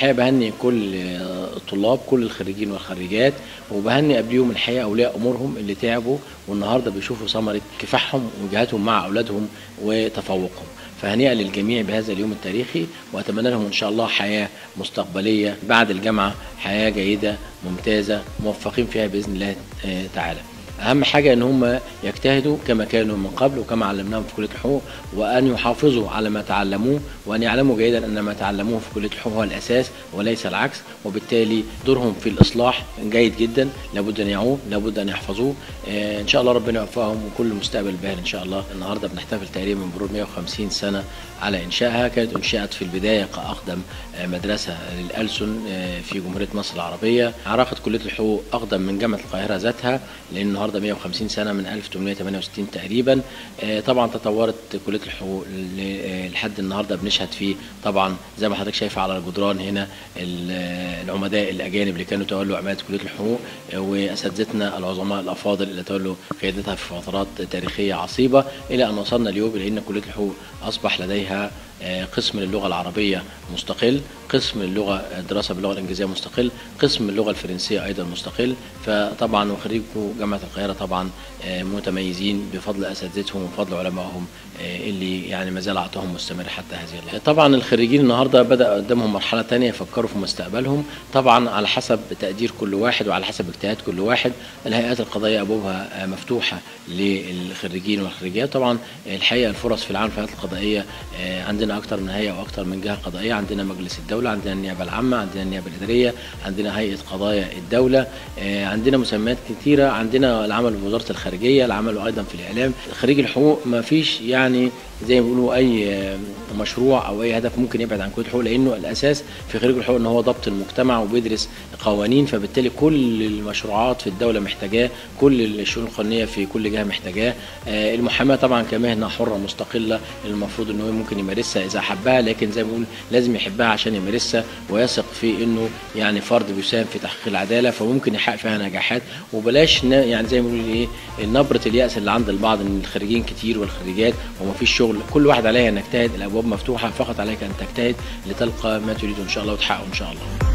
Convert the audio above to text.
الحقيقه بهني كل الطلاب كل الخريجين والخريجات وبهني قبليهم الحقيقه اولياء امورهم اللي تعبوا والنهارده بيشوفوا ثمره كفاحهم وجهادهم مع اولادهم وتفوقهم فهنيئا للجميع بهذا اليوم التاريخي واتمنى لهم ان شاء الله حياه مستقبليه بعد الجامعه حياه جيده ممتازه موفقين فيها باذن الله تعالى اهم حاجه ان هم يجتهدوا كما كانوا من قبل وكما علمناهم في كليه الحقوق وان يحافظوا على ما تعلموه وان يعلموا جيدا ان ما تعلموه في كليه الحقوق هو الاساس وليس العكس وبالتالي دورهم في الاصلاح جيد جدا لابد ان يعوه لابد ان يحفظوه ان شاء الله ربنا يوفقهم وكل مستقبل باهر ان شاء الله النهارده بنحتفل تقريبا بمرور 150 سنه على انشائها كانت انشئت في البدايه كاقدم مدرسه للألسن في جمهوريه مصر العربيه عرقت كليه الحقوق اقدم من جامعه القاهره ذاتها لان النهارده 150 سنه من 1868 تقريبا طبعا تطورت كليه الحقوق لحد النهارده بنشهد فيه طبعا زي ما حضرتك شايفه على الجدران هنا العمداء الاجانب اللي كانوا تولوا عماده كليه الحقوق واساتذتنا العظماء الافاضل اللي تولوا قيادتها في فترات تاريخيه عصيبه الى ان وصلنا اليوم لان كليه الحقوق اصبح لديها قسم للغه العربيه مستقل قسم اللغه الدراسه باللغه الانجليزيه مستقل قسم اللغه الفرنسيه ايضا مستقل فطبعا وخريجو جامعه القاهره طبعا متميزين بفضل اساتذتهم وفضل علمائهم اللي يعني ما زال عطاهم مستمر حتى هذه اللحظه. طبعا الخريجين النهارده بدا قدامهم مرحله ثانيه يفكروا في مستقبلهم طبعا على حسب تقدير كل واحد وعلى حسب اجتهاد كل واحد الهيئات القضائيه ابوابها مفتوحه للخريجين والخريجات طبعا الحقيقه الفرص في العالم في الهيئات القضائيه عندنا اكثر من هيئه واكثر من جهه قضائيه عندنا مجلس الدوله عندنا النيابه العامه عندنا النيابه الاداريه عندنا هيئه قضايا الدوله عندنا مسميات كثيره عندنا العمل بوزاره الخارجيه العمل ايضا في الاعلام خريج الحقوق ما فيش يعني زي ما بيقولوا اي مشروع او اي هدف ممكن يبعد عن كليه الحقوق لانه الاساس في خريج الحقوق ان هو ضبط المجتمع وبيدرس قوانين فبالتالي كل المشروعات في الدوله محتاجاه كل الشؤون القانونيه في كل جهه محتاجاه المحاماه طبعا كمهنه حره مستقله المفروض ان هو ممكن يمارسها اذا حبها لكن زي ما بنقول لازم يحبها عشان يمارسها ويثق في انه يعني فرد بيساهم في تحقيق العداله فممكن يحقق فيها نجاحات وبلاش يعني زي ما بنقول ايه نبره الياس اللي عند البعض ان الخريجين كتير والخريجات ومفيش شغل كل واحد عليها ان يجتهد الابواب مفتوحه فقط عليك ان تجتهد لتلقى ما تريده ان شاء الله وتحققه ان شاء الله